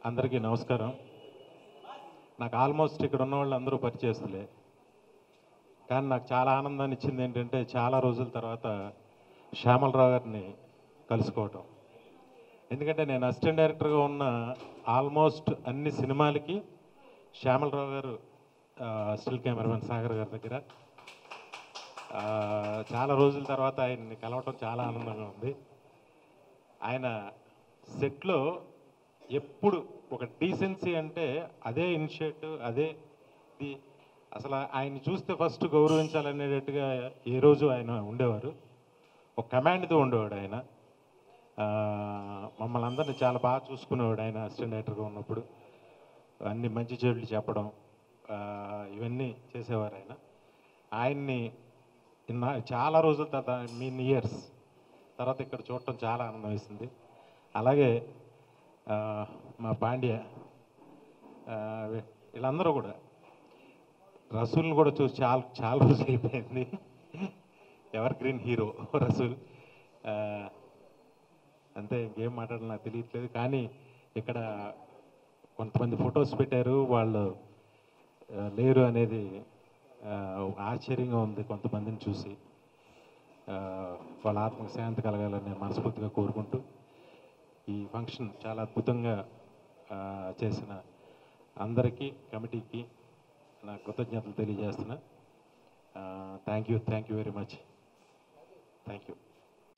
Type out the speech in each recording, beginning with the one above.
అందరికీ నమస్కారం నాకు ఆల్మోస్ట్ ఇక్కడ ఉన్న వాళ్ళు అందరూ పరిచయస్తులే కానీ నాకు చాలా ఆనందాన్ని ఇచ్చింది ఏంటంటే చాలా రోజుల తర్వాత శ్యామలరావు గారిని కలుసుకోవటం ఎందుకంటే నేను అసిస్టెంట్ డైరెక్టర్గా ఉన్న ఆల్మోస్ట్ అన్ని సినిమాలకి శ్యామలరావు గారు స్టిల్ కెమెరామెన్ సాగర్ గారి దగ్గర ఆ, చాలా రోజుల తర్వాత ఆయన్ని కలవటం చాలా ఆనందంగా ఉంది ఆయన సెట్లో ఎప్పుడు ఒక డీసెన్సీ అంటే అదే ఇనిషియేటివ్ అదే ఇది అసలు ఆయన్ని చూస్తే ఫస్ట్ గౌరవించాలనేటట్టుగా ఏ రోజు ఆయన ఉండేవారు ఒక కమాండ్తో ఉండేవాడు ఆయన ఆ, మమ్మల్ని అందరినీ చాలా బాగా చూసుకునేవాడు ఆయన అసిస్టెంట్ డైరెక్టర్గా ఉన్నప్పుడు అన్ని మంచి చెడులు చెప్పడం ఆ, ఇవన్నీ చేసేవారు ఆయన ఆయన్ని ఇన్నా చాలా రోజుల తర్వాత మీన్ ఇయర్స్ తర్వాత ఇక్కడ చూడటం చాలా ఆనందం వేసింది అలాగే ఆ, మా పాండ్య ఆ, వీ- వీళ్ళందరూ కూడా రసూల్ని కూడా చూసి చాలా చాలా రోజులు అయిపోయింది ఎవర్ గ్రీన్ హీరో రసూల్ ఆ, అంతే ఇంకేం మాట్లాడాలి నాకు తెలియట్లేదు కానీ ఇక్కడ కొంతమంది ఫొటోస్ పెట్టారు వాళ్ళు ఆ, లేరు అనేది ఆ, ఆశ్చర్యంగా ఉంది కొంతమందిని చూసి ఆ, వాళ్ళ ఆత్మకు శాంతి కలగాలని నేను మనస్ఫూర్తిగా కోరుకుంటూ ఈ ఫంక్షన్ చాలా అద్భుతంగా ఆ, చేసిన అందరికీ కమిటీకి నా కృతజ్ఞతలు తెలియజేస్తున్నా thank you thank you very much thank you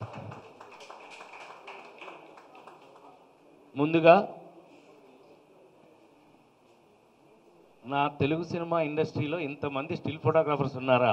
ముందుగా నా తెలుగు సినిమా ఇండస్ట్రీలో ఇంతమంది స్టిల్ ఫోటోగ్రాఫర్స్ ఉన్నారా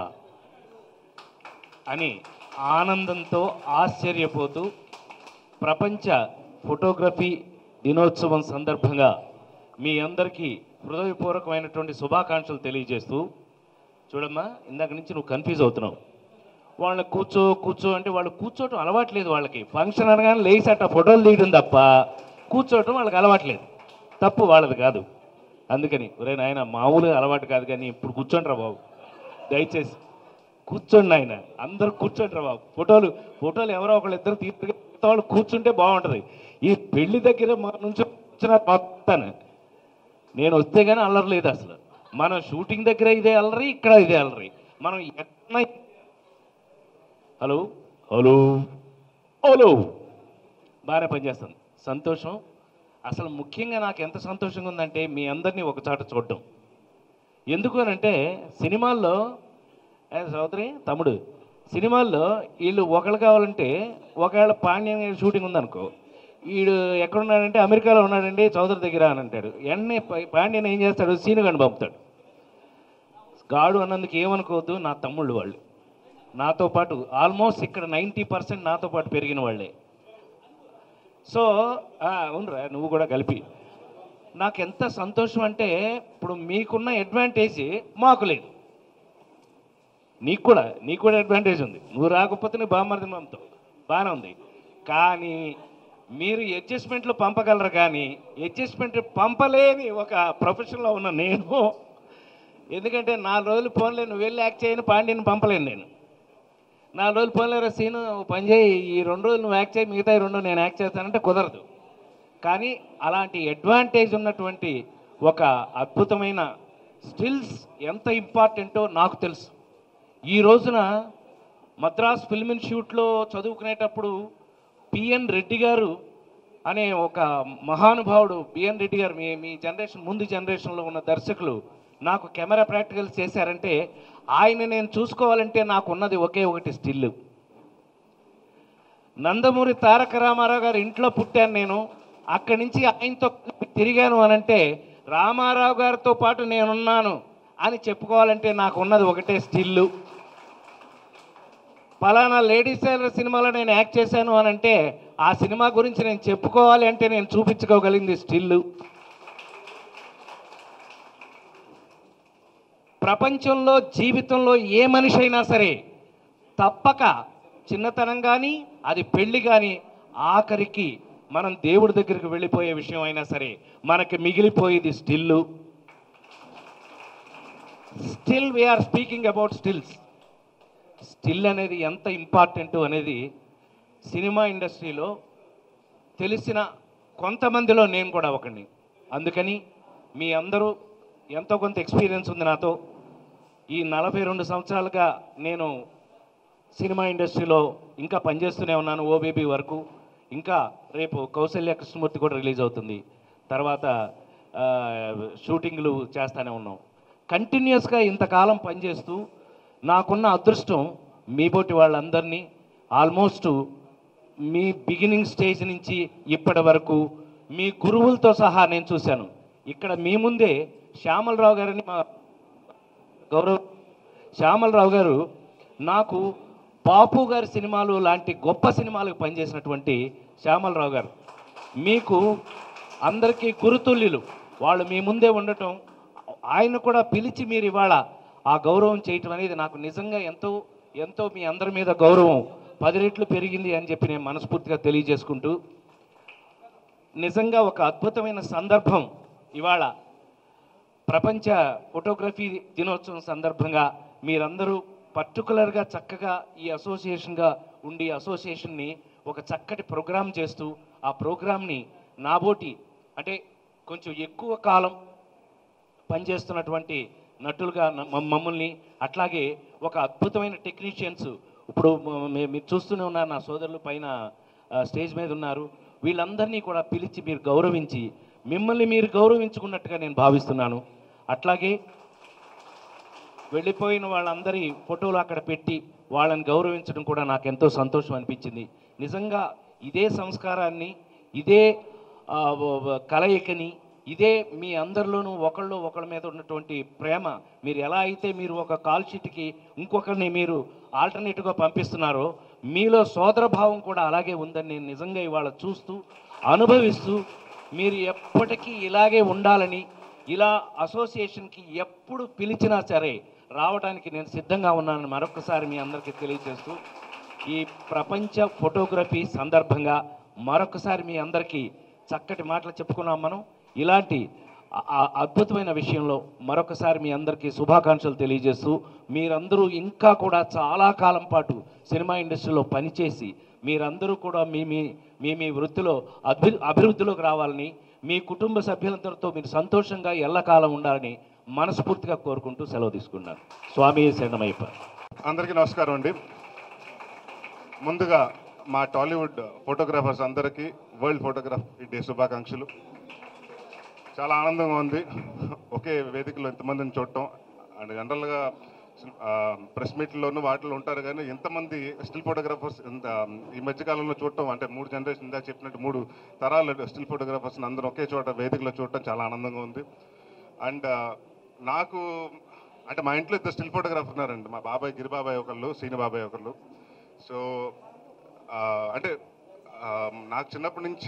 అని ఆనందంతో ఆశ్చర్యపోతూ ప్రపంచ ఫోటోగ్రఫీ దినోత్సవం సందర్భంగా మీ అందరికీ హృదయపూర్వకమైనటువంటి శుభాకాంక్షలు తెలియజేస్తూ చూడమ్మా ఇందాక నుంచి నువ్వు కన్ఫ్యూజ్ అవుతున్నావు వాళ్ళని కూర్చో కూర్చో అంటే వాళ్ళు కూర్చోవటం అలవాట్లేదు వాళ్ళకి ఫంక్షన్ అనగానే లేచి అట్ట ఫోటోలు తీయడం తప్ప కూర్చోవటం వాళ్ళకి అలవాట్లేదు తప్పు వాళ్ళది కాదు అందుకని ఒరే నాయన మామూలుగా అలవాటు కాదు కానీ ఇప్పుడు కూర్చోండి రా బాబు దయచేసి కూర్చోండి ఆయన అందరూ కూర్చోండి రా బాబు ఫోటోలు ఫోటోలు ఎవరో ఒకళ్ళు ఇద్దరు తీర్పు వాళ్ళు కూర్చుంటే బాగుంటుంది ఈ పెళ్లి దగ్గర మా నుంచి వచ్చిన మొత్తాను నేను వస్తే కానీ అల్లరి లేదు అసలు మనం షూటింగ్ దగ్గర ఇదే అల్లరి ఇక్కడ ఇదే అల్లరి మనం ఎక్కడ హలో హలో హలో బాగానే పనిచేస్తుంది సంతోషం అసలు ముఖ్యంగా నాకు ఎంత సంతోషంగా ఉందంటే మీ అందరినీ ఒకచాట చూడడం ఎందుకు అని అంటే సినిమాల్లో ఏ సోదరి తమ్ముడు సినిమాల్లో వీళ్ళు ఒకళ్ళు కావాలంటే ఒకవేళ పాండ్యం గారి షూటింగ్ ఉందనుకో వీడు ఎక్కడున్నాడంటే అమెరికాలో ఉన్నాడండి చౌదరి దగ్గర అని అంటాడు వెంటనే పా- పాండ్యన్ ఏం చేస్తాడు సీను గని పంపుతాడు గాడు అన్నందుకు ఏమనుకోవద్దు నా తమ్ముళ్ళు వాళ్ళు నాతో పాటు ఆల్మోస్ట్ ఇక్కడ నైంటీ పర్సెంట్ నాతో పాటు పెరిగిన వాళ్ళే సో ఆ, అవునురా నువ్వు కూడా కలిపి నాకు ఎంత సంతోషం అంటే ఇప్పుడు మీకున్న అడ్వాంటేజ్ మాకు లేదు నీకు కూడా నీకు కూడా అడ్వాంటేజ్ ఉంది నువ్వు రాకపోతే నువ్వు బామ్మర్ది పంపుతావు బాగానే ఉంది కానీ మీరు అడ్జస్ట్మెంట్లు పంపగలరు కానీ అడ్జస్ట్మెంట్ పంపలేని ఒక ప్రొఫెషన్లో ఉన్న నేను ఎందుకంటే నాలుగు రోజులు ఫోన్లే నువ్వు వెళ్ళి యాక్ట్ చేయని పాండ్యని పంపలేను నేను నాలుగు రోజులు ఫోన్లేరా సీను పని చేయి ఈ రెండు రోజులు నువ్వు యాక్ట్ చేయి మిగతా ఈ రెండు నేను యాక్ట్ చేస్తానంటే కుదరదు కానీ అలాంటి అడ్వాంటేజ్ ఉన్నటువంటి ఒక అద్భుతమైన స్టిల్స్ ఎంత ఇంపార్టెంటో నాకు తెలుసు ఈ రోజున మద్రాస్ ఫిల్మ్ ఇన్స్టిట్యూట్లో చదువుకునేటప్పుడు పిఎన్ రెడ్డి గారు అనే ఒక మహానుభావుడు పిఎన్ రెడ్డి గారు మీ మీ జనరేషన్ ముందు జనరేషన్లో ఉన్న దర్శకులు నాకు కెమెరా ప్రాక్టికల్స్ చేశారంటే ఆయన నేను చూసుకోవాలంటే నాకు ఉన్నది ఒకే ఒకటి స్టిల్ నందమూరి తారక రామారావు గారి ఇంట్లో పుట్టాను నేను అక్కడి నుంచి ఆయనతో కలిపి తిరిగాను అని అంటే రామారావు గారితో పాటు నేనున్నాను అని చెప్పుకోవాలంటే నాకు ఉన్నది ఒకటే స్టిల్లు ఫలానా లేడీస్ టైలర్ సినిమాలో నేను యాక్ట్ చేశాను అని అంటే ఆ సినిమా గురించి నేను చెప్పుకోవాలి అంటే నేను చూపించుకోగలిగింది స్టిల్లు ప్రపంచంలో జీవితంలో ఏ మనిషి అయినా సరే తప్పక చిన్నతనం కానీ అది పెళ్లి కానీ ఆఖరికి మనం దేవుడి దగ్గరికి వెళ్ళిపోయే విషయం అయినా సరే మనకి మిగిలిపోయేది still still we are speaking about stills still అనేది ఎంత ఇంపార్టెంట్ అనేది సినిమా ఇండస్ట్రీలో తెలిసిన కొంతమందిలో నేను కూడా ఒకడిని అందుకని మీ అందరూ ఎంతో కొంత ఎక్స్పీరియన్స్ ఉంది నాతో ఈ నలభై రెండు సంవత్సరాలుగా నేను సినిమా ఇండస్ట్రీలో ఇంకా పనిచేస్తూనే ఉన్నాను ఓబేబీ వరకు ఇంకా రేపు కౌశల్య కృష్ణమూర్తి కూడా రిలీజ్ అవుతుంది తర్వాత ఆ, షూటింగ్లు చేస్తూనే ఉన్నాం కంటిన్యూస్గా ఇంతకాలం పనిచేస్తూ నాకున్న అదృష్టం మీబోటి వాళ్ళందరినీ ఆల్మోస్ట్ మీ బిగినింగ్ స్టేజ్ నుంచి ఇప్పటి వరకు మీ గురువులతో సహా నేను చూశాను ఇక్కడ మీ ముందే శ్యామలరావు గారిని మా గౌరవ్ శ్యామలరావు గారు నాకు బాపు గారి సినిమాలు లాంటి గొప్ప సినిమాలకు పనిచేసినటువంటి శ్యామలరావు గారు మీకు అందరికీ గురుతుల్యులు వాళ్ళు మీ ముందే ఉండటం ఆయన కూడా పిలిచి మీరు ఇవాళ ఆ గౌరవం చేయటం అనేది నాకు నిజంగా ఎంతో ఎంతో మీ అందరి మీద గౌరవం పది రెట్లు పెరిగింది అని చెప్పి నేను మనస్ఫూర్తిగా తెలియజేసుకుంటూ నిజంగా ఒక అద్భుతమైన సందర్భం ఇవాళ ప్రపంచ ఫోటోగ్రఫీ దినోత్సవం సందర్భంగా మీరందరూ పర్టికులర్గా చక్కగా ఈ అసోసియేషన్గా ఉండి అసోసియేషన్ని ఒక చక్కటి ప్రోగ్రామ్ చేస్తూ ఆ ప్రోగ్రామ్ని నాబోటి అంటే కొంచెం ఎక్కువ కాలం పనిచేస్తున్నటువంటి నటులుగా న- మమ్- మమ్మల్ని అట్లాగే ఒక అద్భుతమైన టెక్నీషియన్స్ ఇప్పుడు మ- మే- మీరు చూస్తూనే ఉన్నారు నా సోదరులు పైన ఆ, స్టేజ్ మీద ఉన్నారు వీళ్ళందరినీ కూడా పిలిచి మీరు గౌరవించి మిమ్మల్ని మీరు గౌరవించుకున్నట్టుగా నేను భావిస్తున్నాను అట్లాగే వెళ్ళిపోయిన వాళ్ళందరి ఫోటోలు అక్కడ పెట్టి వాళ్ళని గౌరవించడం కూడా నాకు ఎంతో సంతోషం అనిపించింది నిజంగా ఇదే సంస్కారాన్ని ఇదే ఆ, వ- వ- కలయికని ఇదే మీ అందరిలోనూ ఒకళ్ళు ఒకళ్ళ మీద ఉన్నటువంటి ప్రేమ మీరు ఎలా అయితే మీరు ఒక కాల్ షీట్కి ఇంకొకరిని మీరు ఆల్టర్నేటివ్గా పంపిస్తున్నారో మీలో సోదర భావం కూడా అలాగే ఉందని నేను నిజంగా ఇవాళ చూస్తూ అనుభవిస్తూ మీరు ఎప్పటికీ ఇలాగే ఉండాలని ఇలా అసోసియేషన్కి ఎప్పుడు పిలిచినా సరే రావడానికి నేను సిద్ధంగా ఉన్నానని మరొకసారి మీ అందరికీ తెలియజేస్తూ ఈ ప్రపంచ ఫోటోగ్రఫీ సందర్భంగా మరొకసారి మీ అందరికీ చక్కటి మాటలు చెప్పుకున్నాం మనం ఇలాంటి ఆ- ఆ అద్భుతమైన విషయంలో మరొకసారి మీ అందరికీ శుభాకాంక్షలు తెలియజేస్తూ మీరందరూ ఇంకా కూడా చాలా కాలం పాటు సినిమా ఇండస్ట్రీలో పనిచేసి మీరందరూ కూడా మీ మీ మీ మీ వృత్తిలో అభి అభివృద్ధిలోకి రావాలని మీ కుటుంబ సభ్యులందరితో మీరు సంతోషంగా ఎల్లకాలం ఉండాలని మనస్ఫూర్తిగా కోరుకుంటూ సెలవు తీసుకున్నాను స్వామి శరణమయ్యప్ప అందరికీ నమస్కారం అండి ముందుగా మా టాలీవుడ్ ఫోటోగ్రాఫర్స్ అందరికీ వరల్డ్ ఫోటోగ్రఫీ డే శుభాకాంక్షలు చాలా ఆనందంగా ఉంది ఒకే వేదికలో ఇంతమందిని చూడటం అండ్ జనరల్గా ప్రెస్ మీట్లోనూ వాటిలో ఉంటారు కానీ ఎంతమంది స్టిల్ ఫోటోగ్రాఫర్స్ ఇంత ఈ మధ్యకాలంలో చూడటం అంటే మూడు జనరేషన్ ఇందాక చెప్పినట్టు మూడు తరాల స్టిల్ ఫోటోగ్రాఫర్స్ని అందరూ ఒకే చోట వేదికలో చూడటం చాలా ఆనందంగా ఉంది అండ్ నాకు అంటే మా ఇంట్లో ఇద్దరు స్టిల్ ఫోటోగ్రాఫర్ ఉన్నారండి మా బాబాయ్ గిరిబాబాయ్ ఒకళ్ళు సీని బాబాయ్ ఒకళ్ళు సో ఆ, అంటే ఆ, నాకు చిన్నప్పటి నుంచి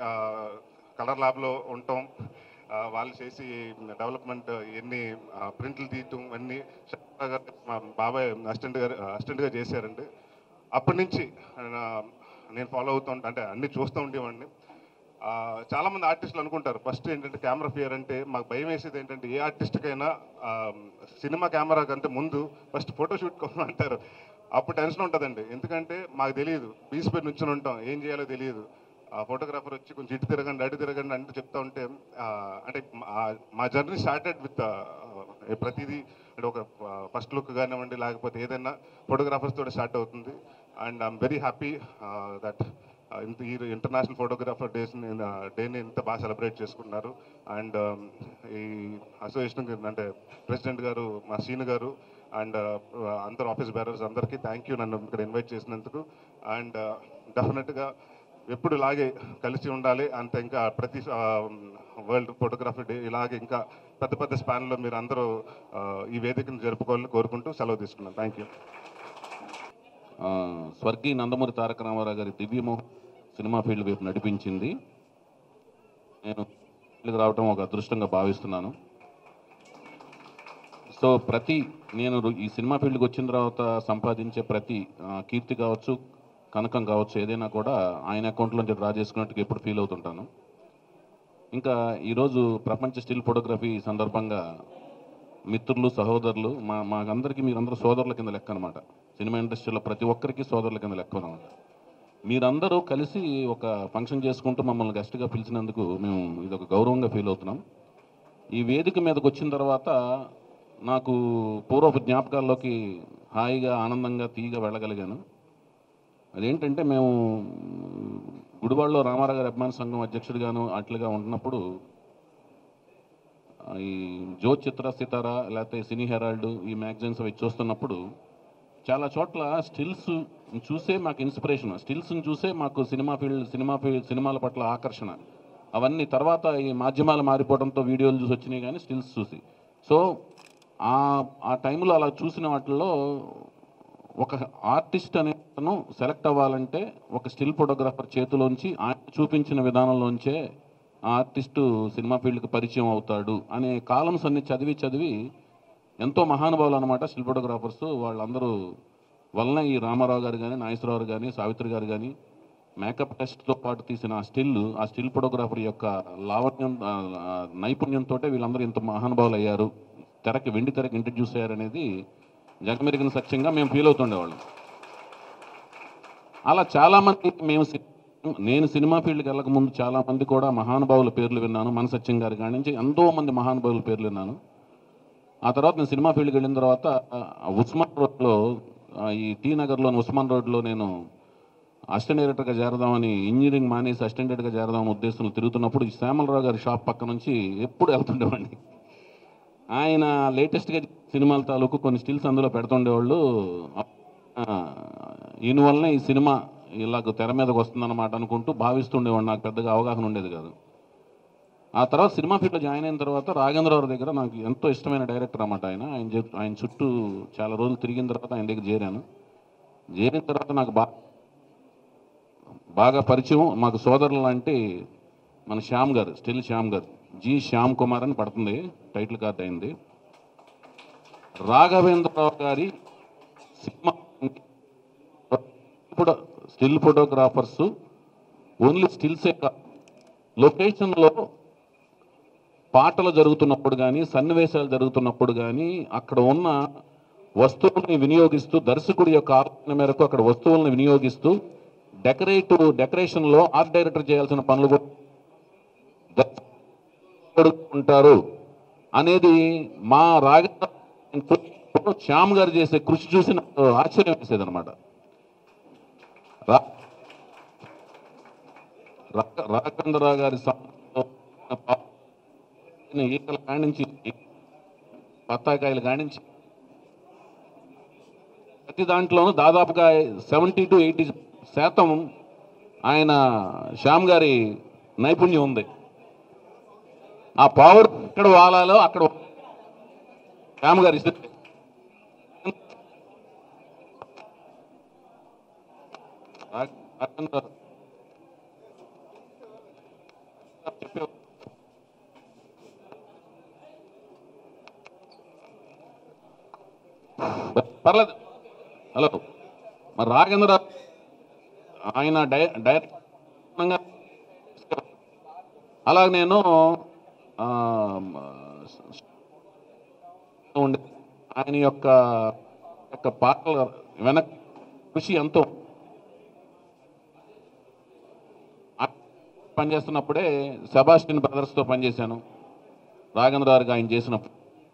కలర్ ల్యాబ్లో ఉండటం ఆ, వాళ్ళు చేసి డెవలప్మెంట్ ఎన్ని ప్రింట్లు తీయటం అన్నీ శర్మ గారు మా బాబాయ్ అసిస్టెంట్ గారు అసిస్టెంట్గా చేశారండి అప్పటి నుంచి ఆ, నేను ఫాలో అవుతూ ఉంటా అంటే అన్ని చూస్తూ ఉండేవాడిని ఆ, చాలా మంది ఆర్టిస్టులు అనుకుంటారు ఫస్ట్ ఏంటంటే కెమెరా ఫియర్ అంటే మాకు భయం వేసేది ఏంటంటే ఏ ఆర్టిస్ట్కైనా ఆ, సినిమా కెమెరా కంటే ముందు ఫస్ట్ ఫోటో షూట్ అంటారు అప్పుడు టెన్షన్ ఉంటుందండి ఎందుకంటే మాకు తెలియదు బీచ్ పై నుంచి ఉంటాం ఏం చేయాలో తెలియదు ఆ ఫోటోగ్రాఫర్ వచ్చి కొంచెం ఇటు తిరగండి అటు తిరగండి అంటే చెప్తా ఉంటే ఆ, అంటే మా- మా జర్నీ స్టార్టెడ్ విత్ ప్రతిదీ అంటే ఒక ఫస్ట్ లుక్ కానివ్వండి లేకపోతే ఏదైనా ఫోటోగ్రాఫర్స్ తోటి స్టార్ట్ అవుతుంది and I'm very happy that ఇంత ఈ ఇంటర్నేషనల్ ఫోటోగ్రాఫర్ డేస్ డేని ఇంత బాగా సెలబ్రేట్ చేసుకున్నారు అండ్ ఈ అసోసియేషన్ అంటే ప్రెసిడెంట్ గారు మా సీను గారు అండ్ అందరు ఆఫీస్ బేరర్స్ అందరికీ థ్యాంక్ యూ నన్ను ఇక్కడ ఇన్వైట్ చేసినందుకు అండ్ డెఫినెట్గా ఎప్పుడు ఇలాగే కలిసి ఉండాలి అంత ఇంకా ప్రతి వరల్డ్ ఫోటోగ్రఫీ డే ఇలాగే ఇంకా పెద్ద పెద్ద స్పాన్లో మీరు అందరూ ఆ, ఈ వేదికను జరుపుకోవాలని కోరుకుంటూ సెలవు తీసుకున్నాను థ్యాంక్ యూ ఆ, స్వర్గీయ నందమూరి తారక రామారావు గారి దివ్యమోహన్ సినిమా ఫీల్డ్ వైపు నడిపించింది నేను ఫీల్డ్కి రావడం ఒక అదృష్టంగా భావిస్తున్నాను సో ప్రతి నేను రు- ఈ సినిమా ఫీల్డ్కి వచ్చిన తర్వాత సంపాదించే ప్రతి ఆ, కీర్తి కావచ్చు కనకం కావచ్చు ఏదైనా కూడా ఆయన అకౌంట్లోంచి డ్రా చేసుకున్నట్టుగా ఎప్పుడు ఫీల్ అవుతుంటాను ఇంకా ఈరోజు ప్రపంచ స్టిల్ ఫోటోగ్రఫీ సందర్భంగా మిత్రులు సహోదరులు మా మాకందరికీ మీరందరూ సోదరుల కింద లెక్క అనమాట సినిమా ఇండస్ట్రీలో ప్రతి ఒక్కరికి సోదరుల కింద లెక్క అనమాట మీరందరూ కలిసి ఒక ఫంక్షన్ చేసుకుంటూ మమ్మల్ని గెస్ట్గా పిలిచినందుకు మేము ఇది ఒక గౌరవంగా ఫీల్ అవుతున్నాం ఈ వేదిక మీదకి వచ్చిన తర్వాత నాకు పూర్వపు జ్ఞాపకాల్లోకి హాయిగా ఆనందంగా తీయగా వెళ్ళగలిగాను అదేంటంటే మేము గుడివాడలో రామారావు గారి అభిమాన సంఘం అధ్యక్షుడిగాను అట్లుగా ఉంటున్నప్పుడు ఆ, ఈ జో చిత్ర సితారా లేకపోతే సినీ హెరాల్డ్ ఈ మ్యాగజైన్స్ అవి చూస్తున్నప్పుడు చాలా చోట్ల స్టిల్స్ చూసే మాకు ఇన్స్పిరేషన్ స్టిల్స్ని చూసే మాకు సినిమా ఫీల్డ్ సినిమా ఫీల్డ్ సినిమాల పట్ల ఆకర్షణ అవన్నీ తర్వాత ఈ మాధ్యమాలు మారిపోవడంతో వీడియోలు చూసి వచ్చినాయి కానీ స్టిల్స్ చూసి సో ఆ ఆ టైంలో అలా చూసిన వాటిల్లో ఒక ఆర్టిస్ట్ అనే అతను సెలెక్ట్ అవ్వాలంటే ఒక స్టిల్ ఫోటోగ్రాఫర్ చేతిలోంచి ఆయన చూపించిన విధానంలోంచే ఆ ఆర్టిస్టు సినిమా ఫీల్డ్కి పరిచయం అవుతాడు అనే కాలమ్స్ అన్ని చదివి చదివి ఎంతో మహానుభావులు అనమాట స్టిల్ ఫోటోగ్రాఫర్స్ వాళ్ళందరూ వలన ఈ రామారావు గారు కానీ నాగేశ్వరరావు గారు కానీ సావిత్రి గారు కానీ మేకప్ టెస్ట్తో పాటు తీసిన ఆ స్టిల్ ఆ స్టిల్ ఫోటోగ్రాఫర్ యొక్క లావణ్యం ఆ, ఆ, నైపుణ్యంతో వీళ్ళందరూ ఇంత మహానుభావులు అయ్యారు తెరకి వెండి తెరకి ఇంట్రడ్యూస్ అయ్యారనేది జగమెరిగిన సత్యంగా మేము ఫీల్ అవుతుండేవాళ్ళం అలా చాలామంది మేము సి- నేను సినిమా ఫీల్డ్కి వెళ్ళక ముందు చాలామంది కూడా మహానుభావుల పేర్లు విన్నాను మన సత్యం గారి కాడి నుంచి ఎంతో మంది మహానుభావుల పేర్లు విన్నాను ఆ తర్వాత నేను సినిమా ఫీల్డ్కి వెళ్ళిన తర్వాత ఆ, ఉస్మాన్ రోడ్లో ఆ, ఈ టీ నగర్లోని ఉస్మాన్ రోడ్లో నేను అసిస్టెంట్ డైరెక్టర్గా చేరదామని ఇంజనీరింగ్ మానేసి అసిస్టెంట్ డైరెక్టర్గా చేరదామని ఉద్దేశంలో తిరుగుతున్నప్పుడు ఈ శ్యామలరావు గారి షాప్ పక్క నుంచి ఎప్పుడు వెళ్తుండేవాడిని ఆయన లేటెస్ట్గా సినిమాల తాలూకు కొన్ని స్టిల్స్ అందులో పెడుతుండేవాళ్ళు ఆ, ఈయన వల్లనే ఈ సినిమా ఇలాగ తెర మీదకి వస్తుందన్నమాట అనుకుంటూ భావిస్తుండేవాడు నాకు పెద్దగా అవగాహన ఉండేది కాదు ఆ తర్వాత సినిమా ఫీల్డ్లో జాయిన్ అయిన తర్వాత రాఘేంద్రరావు దగ్గర నాకు ఎంతో ఇష్టమైన డైరెక్టర్ అన్నమాట ఆయన ఆయన చెప్- ఆయన చుట్టూ చాలా రోజులు తిరిగిన తర్వాత ఆయన దగ్గర చేరాను చేరిన తర్వాత నాకు బాగా బాగా పరిచయం మాకు సోదరులు లాంటి మన శ్యామ్ గారు స్టిల్ శ్యామ్ గారు జి శ్యామ్ కుమార్ అని పడుతుంది టైటిల్ కార్డ్ అయింది రాఘవేంద్రరావు గారి సినిమా ఇప్పుడు స్టిల్ ఫోటోగ్రాఫర్స్ ఓన్లీ స్టిల్సే కాదు లొకేషన్లో పాటలు జరుగుతున్నప్పుడు కానీ సన్నివేశాలు జరుగుతున్నప్పుడు కానీ అక్కడ ఉన్న వస్తువుల్ని వినియోగిస్తూ దర్శకుడి యొక్క ఆలోచన మేరకు అక్కడ వస్తువుల్ని వినియోగిస్తూ డెకరేటివ్ డెకరేషన్లో ఆర్ట్ డైరెక్టర్ చేయాల్సిన పనులు కూడా దర్శకుడు ఉంటారు అనేది మా రాగ శ్యామ్ గారు చేసే కృషి చూసి నాకు ఆశ్చర్యం వేసేది అనమాట రాఘవేంద్రరావు గారి సమయంలో ఈకల కాడించి బత్తాకాయలు కాడించి ప్రతి దాంట్లోనూ దాదాపుగా సెవెంటీ టు ఎయిటీ శాతం ఆయన శ్యామ్ గారి నైపుణ్యం ఉంది ఆ పావుడు ఎక్కడ వాలాలో అక్కడ శ్యామ్ గారి ఇస్తే రాఘవేంద్ర చెప్పే పర్లేదు హలో మరి రాఘేంద్ర ఆయన డై డైరెక్ట్ అలాగ నేను ఆ, ఉండే ఆయన యొక్క యొక్క పాటల వెనక్ కృషి ఎంతో పనిచేస్తున్నప్పుడే సెబాస్టిన్ బ్రదర్స్తో పనిచేశాను రాఘేంద్ర గారికి ఆయన చేసినప్పుడు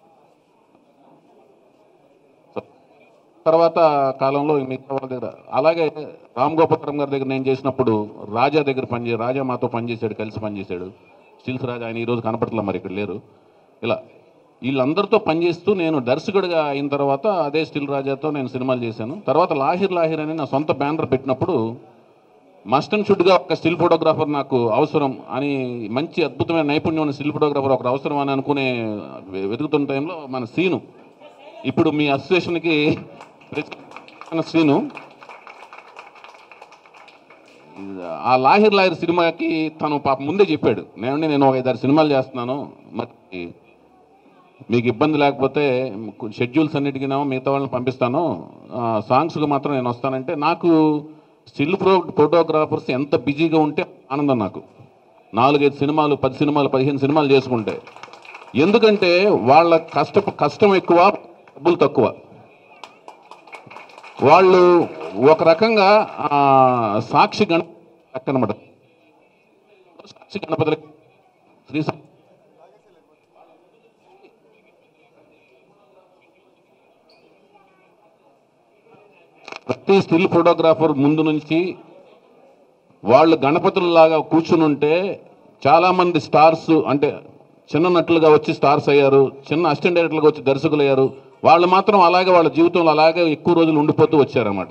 తర్వాత కాలంలో మిగతా వాళ్ళ దగ్గర అలాగే రామ్ గోపాలరామ్ గారి దగ్గర నేను చేసినప్పుడు రాజా దగ్గర పనిచే రాజా మాతో పనిచేశాడు కలిసి పనిచేశాడు స్టిల్స్ రాజా ఆయన ఈరోజు కనపడట్లే మరి ఇక్కడ లేరు ఇలా వీళ్ళందరితో పనిచేస్తూ నేను దర్శకుడిగా అయిన తర్వాత అదే స్టిల్ రాజాతో నేను సినిమాలు చేశాను తర్వాత లాహిర్ లాహిర్ అని నా సొంత బ్యానర్ పెట్టినప్పుడు మస్ట్ అండ్ షుడ్గా ఒక స్టిల్ ఫోటోగ్రాఫర్ నాకు అవసరం అని మంచి అద్భుతమైన నైపుణ్యం ఉన్న స్టిల్ ఫోటోగ్రాఫర్ ఒకరు అవసరం అని అనుకునే వె- వెతుకుతున్న టైంలో మన సీను ఇప్పుడు మీ అసోసియేషన్కి ప్రెసిడెంట్ శ్రీను ఆ లాహిర్ లాహిర్ సినిమాకి తను పాప ముందే చెప్పాడు నేను నేను ఒక ఐదారు సినిమాలు చేస్తున్నాను మరి మీకు ఇబ్బంది లేకపోతే షెడ్యూల్స్ అన్నిటికీనేమో మిగతా వాళ్ళని పంపిస్తాను సాంగ్స్కి మాత్రం నేను వస్తానంటే నాకు స్టిల్ ఫో ఫోటోగ్రాఫర్స్ ఎంత బిజీగా ఉంటే ఆనందం నాకు నాలుగైదు సినిమాలు పది సినిమాలు పదిహేను సినిమాలు చేసుకుంటే ఎందుకంటే వాళ్ళ కష్ట కష్టం ఎక్కువ డబ్బులు తక్కువ వాళ్ళు ఒక రకంగా ఆ, సాక్షి గణ లెక్క అనమాట సాక్షి గణపతి శ్రీ సా- ప్రతి స్టిల్ ఫోటోగ్రాఫర్ ముందు నుంచి వాళ్ళు గణపతులలాగా కూర్చుని ఉంటే చాలామంది స్టార్స్ అంటే చిన్న నటులుగా వచ్చి స్టార్స్ అయ్యారు చిన్న అసిస్టెంట్ డైరెక్టర్లుగా వచ్చి దర్శకులు అయ్యారు వాళ్ళు మాత్రం అలాగే వాళ్ళ జీవితంలో అలాగే ఎక్కువ రోజులు ఉండిపోతూ వచ్చారన్నమాట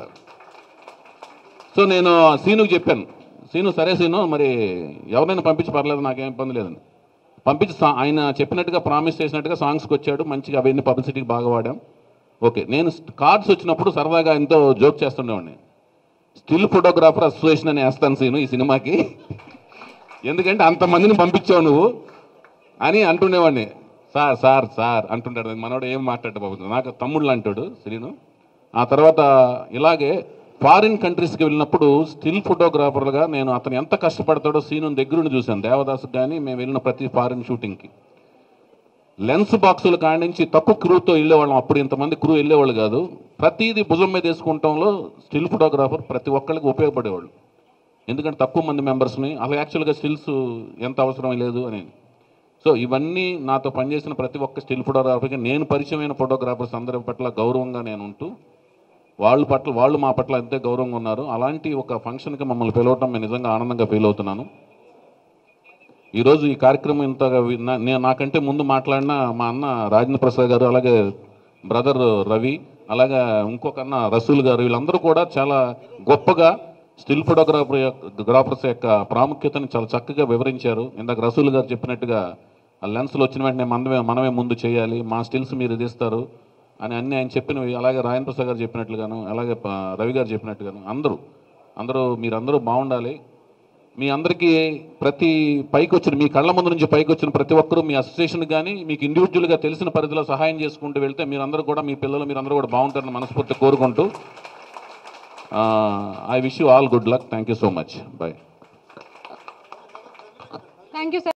సో నేను సీనుకి చెప్పాను సీను సరే సీను మరి ఎవరైనా పంపించి పర్లేదు నాకేం ఇబ్బంది లేదని పంపించి సా- ఆయన చెప్పినట్టుగా ప్రామిస్ చేసినట్టుగా సాంగ్స్కి వచ్చాడు మంచిగా అవన్నీ పబ్లిసిటీకి బాగా వాడాం ఓకే నేను కార్డ్స్ వచ్చినప్పుడు సరదాగా ఎంతో జోక్ చేస్తుండేవాడిని స్టిల్ ఫోటోగ్రాఫర్ అసోసియేషన్ అని వేస్తాను సీను ఈ సినిమాకి ఎందుకంటే అంతమందిని పంపించావు నువ్వు అని అంటుండేవాడిని సార్ సార్ సార్ అంటుంటాడు మనోడు ఏం మాట్లాడు బాబు నాకు తమ్ముళ్ళు అంటాడు శ్రీను ఆ తర్వాత ఇలాగే ఫారిన్ కంట్రీస్కి వెళ్ళినప్పుడు స్టిల్ ఫోటోగ్రాఫర్గా నేను అతను ఎంత కష్టపడతాడో సీను దగ్గరుండి చూశాను దేవదాసు కానీ మేము వెళ్ళిన ప్రతి ఫారిన్ షూటింగ్కి లెన్స్ బాక్సుల కాడి నుంచి తక్కువ క్రూతో వెళ్ళేవాళ్ళం అప్పుడు ఇంతమంది క్రూ వెళ్ళేవాళ్ళు కాదు ప్రతిదీ భుజం మీద వేసుకుంటాంలో స్టిల్ ఫోటోగ్రాఫర్ ప్రతి ఒక్కరికి ఉపయోగపడేవాళ్ళు ఎందుకంటే తక్కువ మంది మెంబర్స్ని అసలు యాక్చువల్గా స్టిల్స్ ఎంత అవసరం లేదు అని సో ఇవన్నీ నాతో పనిచేసిన ప్రతి ఒక్క స్టిల్ ఫోటోగ్రాఫర్కి నేను పరిచయమైన ఫోటోగ్రాఫర్స్ అందరి పట్ల గౌరవంగా నేను ఉంటూ వాళ్ళ పట్ల వాళ్ళు మా పట్ల అంతే గౌరవంగా ఉన్నారు అలాంటి ఒక ఫంక్షన్కి మమ్మల్ని పిలవటం నేను నిజంగా ఆనందంగా ఫీల్ అవుతున్నాను ఈరోజు ఈ కార్యక్రమం ఇంతగా వి- నా- నేను నాకంటే ముందు మాట్లాడిన మా అన్న రాజేంద్ర ప్రసాద్ గారు అలాగే బ్రదర్ రవి అలాగే ఇంకొక అన్న రసూల్ గారు వీళ్ళందరూ కూడా చాలా గొప్పగా స్టిల్ ఫోటోగ్రాఫర్ యొక్క గ్రాఫర్స్ యొక్క ప్రాముఖ్యతని చాలా చక్కగా వివరించారు ఇందాక రసూల్ గారు చెప్పినట్టుగా ఆ లెన్స్లు వచ్చిన వెంటనే మనమే మనమే ముందు చేయాలి మా స్టిల్స్ మీరు తీస్తారు అని అన్ని ఆయన చెప్పినవి అలాగే రాయన్ ప్రసాద్ గారు చెప్పినట్లుగాను అలాగే ప- రవి గారు చెప్పినట్టుగాను అందరూ అందరూ మీరందరూ బాగుండాలి మీ అందరికీ ప్రతి పైకి వచ్చిన మీ కళ్ళ ముందు నుంచి పైకి వచ్చిన ప్రతి ఒక్కరూ మీ అసోసియేషన్ కానీ మీకు ఇండివిజువల్గా తెలిసిన పరిధిలో సహాయం చేసుకుంటూ వెళ్తే మీరందరూ కూడా మీ పిల్లలు మీరందరూ కూడా బాగుంటారని మనస్ఫూర్తి కోరుకుంటూ I wish you all good luck thank you so much bye thank you sir